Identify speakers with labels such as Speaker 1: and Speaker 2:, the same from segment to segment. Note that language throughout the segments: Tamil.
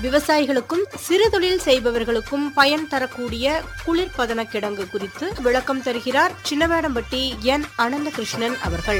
Speaker 1: விவசாயிகளுக்கும் சிறு தொழில் செய்பவர்களுக்கும் பயன் தரக்கூடிய குளிர்பதன கிடங்கு குறித்து விளக்கம் தருகிறார் சின்னவேடம்பட்டி என் அனந்தகிருஷ்ணன் அவர்கள்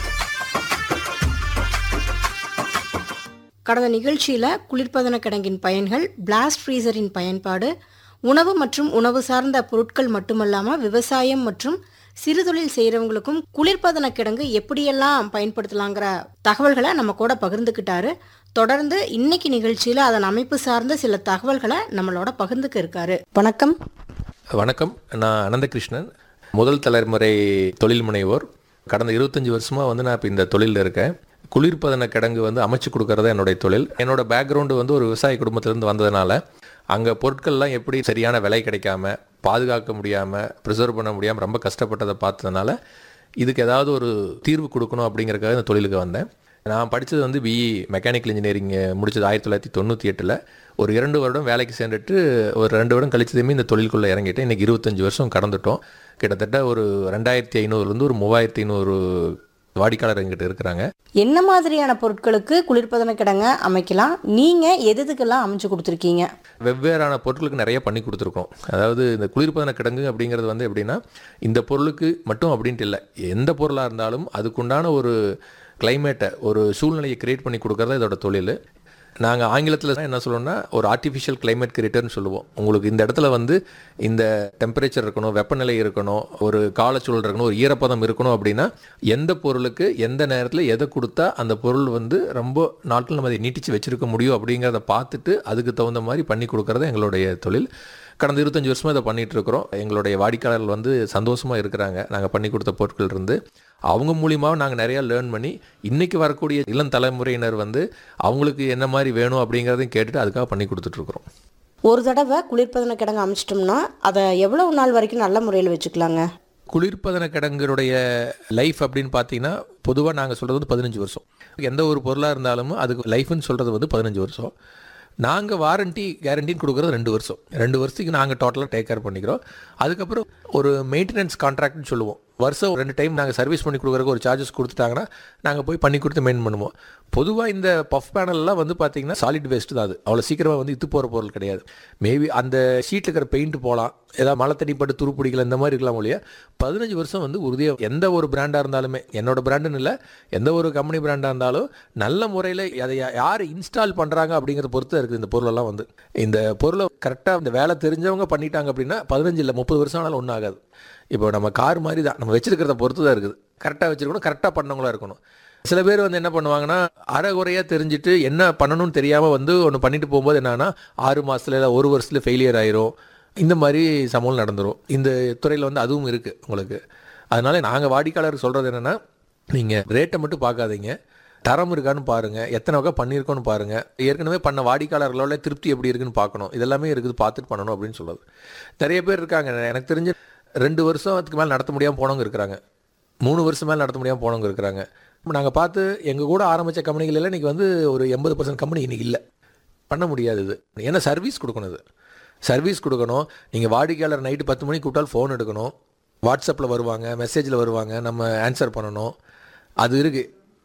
Speaker 1: கடந்த நிகழ்ச்சியில குளிர்பதன கிடங்கின் பயன்கள் பிளாஸ்ட் ஃப்ரீசரின் பயன்பாடு உணவு மற்றும் உணவு சார்ந்த பொருட்கள் மட்டுமல்லாம விவசாயம் மற்றும் சிறுதொழில் செய்கிறவங்களுக்கும் குளிர்பதன கிடங்கு எப்படியெல்லாம் பயன்படுத்தலாங்கிற தகவல்களை நம்ம கூட பகிர்ந்துக்கிட்டாரு தொடர்ந்து இன்னைக்கு நிகழ்ச்சியில அதன் அமைப்பு சார்ந்த சில தகவல்களை நம்மளோட பகிர்ந்துக்க இருக்காரு வணக்கம்
Speaker 2: வணக்கம் நான் அனந்தகிருஷ்ணன் முதல் தலைமுறை தொழில் முனைவோர் கடந்த இருபத்தஞ்சி வருஷமாக வந்து நான் இப்போ இந்த தொழிலில் இருக்கேன் குளிர்பதன கிடங்கு வந்து அமைச்சு கொடுக்கறது என்னுடைய தொழில் என்னோட பேக்ரவுண்டு வந்து ஒரு விவசாய குடும்பத்திலேருந்து வந்ததுனால அங்கே பொருட்கள்லாம் எப்படி சரியான விலை கிடைக்காம பாதுகாக்க முடியாமல் ப்ரிசர்வ் பண்ண முடியாமல் ரொம்ப கஷ்டப்பட்டதை பார்த்ததுனால இதுக்கு ஏதாவது ஒரு தீர்வு கொடுக்கணும் அப்படிங்கறதுக்காக இந்த தொழிலுக்கு வந்தேன் நான் படித்தது வந்து பிஇ மெக்கானிக்கல் இன்ஜினியரிங் முடிச்சது ஆயிரத்தி தொள்ளாயிரத்தி தொண்ணூற்றி எட்டில் ஒரு இரண்டு வருடம் வேலைக்கு சேர்ந்துட்டு ஒரு ரெண்டு வருடம் கழிச்சதுமே இந்த தொழிலுக்குள்ளே இறங்கிட்டேன் இன்றைக்கி இருபத்தஞ்சி வருஷம் கடந்துட்டோம் கிட்டத்தட்ட ஒரு ரெண்டாயிரத்தி ஐநூறுலேருந்து ஒரு மூவாயிரத்தி ஐநூறு வாடிக்கையாளர் எங்கிட்ட இருக்கிறாங்க
Speaker 1: என்ன மாதிரியான பொருட்களுக்கு குளிர்பதன கிடங்க அமைக்கலாம் நீங்க எது எதுக்கெல்லாம் அமைச்சு கொடுத்துருக்கீங்க
Speaker 2: வெவ்வேறான பொருட்களுக்கு நிறைய பண்ணி கொடுத்துருக்கோம் அதாவது இந்த குளிர்பதன கிடங்கு அப்படிங்கிறது வந்து எப்படின்னா இந்த பொருளுக்கு மட்டும் அப்படின்ட்டு இல்லை எந்த பொருளாக இருந்தாலும் அதுக்குண்டான ஒரு கிளைமேட்டை ஒரு சூழ்நிலையை கிரியேட் பண்ணி கொடுக்கறது இதோட தொழில் நாங்கள் ஆங்கிலத்தில் என்ன சொல்லுவோம்னா ஒரு ஆர்டிஃபிஷியல் கிளைமேட் கிரியேட்டர்னு சொல்லுவோம் உங்களுக்கு இந்த இடத்துல வந்து இந்த டெம்பரேச்சர் இருக்கணும் வெப்பநிலை இருக்கணும் ஒரு காலச்சூழல் இருக்கணும் ஒரு ஈரப்பதம் இருக்கணும் அப்படின்னா எந்த பொருளுக்கு எந்த நேரத்தில் எதை கொடுத்தா அந்த பொருள் வந்து ரொம்ப நாட்கள் நம்ம அதை நீட்டிச்சு வச்சிருக்க முடியும் அப்படிங்கிறத பார்த்துட்டு அதுக்கு தகுந்த மாதிரி பண்ணி கொடுக்கறது எங்களுடைய தொழில் கடந்த இருபத்தஞ்சி வருஷமாக இதை பண்ணிட்டு இருக்கிறோம் எங்களுடைய வாடிக்கையாளர்கள் வந்து சந்தோஷமாக இருக்கிறாங்க நாங்கள் பண்ணி கொடுத்த பொருட்கள் இருந்து அவங்க மூலியமாக நாங்கள் நிறையா லேர்ன் பண்ணி இன்றைக்கி வரக்கூடிய இளம் தலைமுறையினர் வந்து அவங்களுக்கு என்ன மாதிரி வேணும் அப்படிங்கிறதையும் கேட்டுட்டு அதுக்காக பண்ணி கொடுத்துட்ருக்குறோம்
Speaker 1: ஒரு தடவை குளிர்பதன கிடங்கு அமைச்சிட்டோம்னா அதை எவ்வளவு நாள் வரைக்கும் நல்ல முறையில் வச்சுக்கலாங்க
Speaker 2: குளிர்பதன கிடங்குடைய லைஃப் அப்படின்னு பார்த்தீங்கன்னா பொதுவாக நாங்கள் சொல்கிறது வந்து பதினஞ்சு வருஷம் எந்த ஒரு பொருளாக இருந்தாலும் அதுக்கு லைஃப்னு சொல்கிறது வந்து பதினஞ்சு வருஷம் நாங்கள் வாரண்டி கேரண்டின்னு கொடுக்குறது ரெண்டு வருஷம் ரெண்டு வருஷத்துக்கு நாங்கள் டோட்டலாக டேக் கேர் பண்ணிக்கிறோம் அதுக்கப்புறம் ஒரு மெயின்டெனன்ஸ் கான்ட்ராக்ட்னு சொல்லுவோம் வருஷம் ரெண்டு டைம் நாங்கள் சர்வீஸ் பண்ணி கொடுக்குறக்கு ஒரு சார்ஜஸ் கொடுத்துட்டாங்கன்னா நாங்கள் போய் பண்ணி கொடுத்து மெயின் பண்ணுவோம் பொதுவாக இந்த பஃப் பேனல்லாம் வந்து பார்த்தீங்கன்னா சாலிட் வேஸ்ட் தான் அது அவ்வளோ சீக்கிரமாக வந்து இத்து போகிற பொருள் கிடையாது மேபி அந்த ஷீட்டில் இருக்கிற பெயிண்ட் போகலாம் ஏதாவது மழை தண்ணி பட்டு துரு பிடிக்கல இந்த மாதிரி இருக்கலாம் ஒழிய பதினஞ்சு வருஷம் வந்து உறுதியாக எந்த ஒரு பிராண்டாக இருந்தாலுமே என்னோட பிராண்டுன்னு இல்லை எந்த ஒரு கம்பெனி பிராண்டாக இருந்தாலும் நல்ல முறையில் அதை யா- யார் இன்ஸ்டால் பண்ணுறாங்க அப்படிங்கிறத பொறுத்து தான் இருக்குது இந்த பொருளெல்லாம் வந்து இந்த பொருளை கரெக்டாக இந்த வேலை தெரிஞ்சவங்க பண்ணிட்டாங்க அப்படின்னா பதினஞ்சு இல்லை முப்பது வருஷம் ஆனாலும் ஒன்றும் ஆகாது இப்போ நம்ம கார் மாதிரி தான் நம்ம வச்சிருக்கிறத பொறுத்து தான் இருக்குது கரெக்டாக வச்சிருக்கணும் கரெக்டாக பண்ணவங்களா இருக்கணும் சில பேர் வந்து என்ன பண்ணுவாங்கன்னா அரைகுறையாக தெரிஞ்சுட்டு என்ன பண்ணணும்னு தெரியாமல் வந்து ஒன்று பண்ணிட்டு போகும்போது என்னன்னா ஆறு மாதத்துல இல்லை ஒரு வருஷத்துல ஃபெயிலியர் ஆயிரும் இந்த மாதிரி சம்பவம் நடந்துரும் இந்த துறையில் வந்து அதுவும் இருக்குது உங்களுக்கு அதனால நாங்கள் வாடிக்கையாளருக்கு சொல்கிறது என்னென்னா நீங்கள் ரேட்டை மட்டும் பார்க்காதீங்க தரம் இருக்கான்னு பாருங்கள் எத்தனை வகை பண்ணியிருக்கோன்னு பாருங்கள் ஏற்கனவே பண்ண வாடிக்கையாளர்களோட திருப்தி எப்படி இருக்குன்னு பார்க்கணும் இதெல்லாமே இருக்குது பார்த்துட்டு பண்ணணும் அப்படின்னு சொல்லுது நிறைய பேர் இருக்காங்க எனக்கு தெரிஞ்சு ரெண்டு வருஷத்துக்கு மேலே நடத்த முடியாமல் போனவங்க இருக்கிறாங்க மூணு வருஷம் மேலே நடத்த முடியாமல் போனவங்க இருக்கிறாங்க நாங்கள் பார்த்து எங்கள் கூட ஆரம்பித்த கம்பெனிகள் எல்லாம் இன்றைக்கி வந்து ஒரு எண்பது பர்சன்ட் கம்பெனி இன்றைக்கி இல்லை பண்ண முடியாது இது ஏன்னா சர்வீஸ் கொடுக்கணும் இது சர்வீஸ் கொடுக்கணும் நீங்கள் வாடிக்கையாளர் நைட்டு பத்து மணிக்கு கூப்பிட்டால் ஃபோன் எடுக்கணும் வாட்ஸ்அப்பில் வருவாங்க மெசேஜில் வருவாங்க நம்ம ஆன்சர் பண்ணணும் அது இருக்குது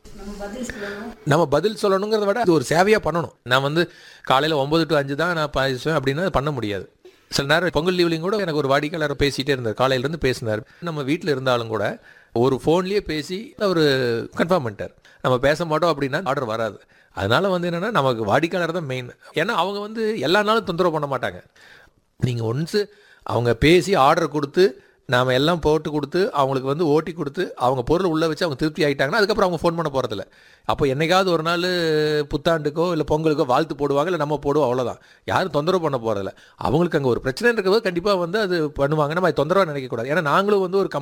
Speaker 2: நம்ம பதில் சொல்லணுங்கிறத விட அது ஒரு சேவையாக பண்ணணும் நான் வந்து காலையில் ஒம்பது டு அஞ்சு தான் நான் பேசுவேன் அப்படின்னா அது பண்ண முடியாது சில நேரம் பொங்கல் லீவ்லையும் கூட எனக்கு ஒரு வாடிக்கையாளர் பேசிகிட்டே இருந்தார் காலையிலேருந்து பேசினார் நம்ம வீட்டில் இருந்தாலும் கூட ஒரு ஃபோன்லேயே பேசி அவர் கன்ஃபார்ம் பண்ணிட்டார் நம்ம பேச மாட்டோம் அப்படின்னா ஆர்டர் வராது அதனால வந்து என்னென்னா நமக்கு வாடிக்கையாளர் தான் மெயின் ஏன்னா அவங்க வந்து எல்லா நாளும் தொந்தரவு பண்ண மாட்டாங்க நீங்கள் ஒன்ஸு அவங்க பேசி ஆர்டர் கொடுத்து நாம் எல்லாம் போட்டு கொடுத்து அவங்களுக்கு வந்து ஓட்டி கொடுத்து அவங்க பொருள் உள்ளே வச்சு அவங்க திருப்தி ஆகிட்டாங்கன்னா அதுக்கப்புறம் அவங்க ஃபோன் பண்ண போகிறதில்ல அப்போ என்னைக்காவது ஒரு நாள் புத்தாண்டுக்கோ இல்லை பொங்கலுக்கோ வாழ்த்து போடுவாங்க இல்லை நம்ம போடுவோம் அவ்வளோதான் யாரும் தொந்தரவு பண்ண போகிறதில்ல அவங்களுக்கு அங்கே ஒரு பிரச்சனை இருக்கிறது கண்டிப்பாக வந்து அது பண்ணுவாங்க நம்ம அது தொந்தரவாக நினைக்கக்கூடாது ஏன்னா நாங்களும் வந்து ஒரு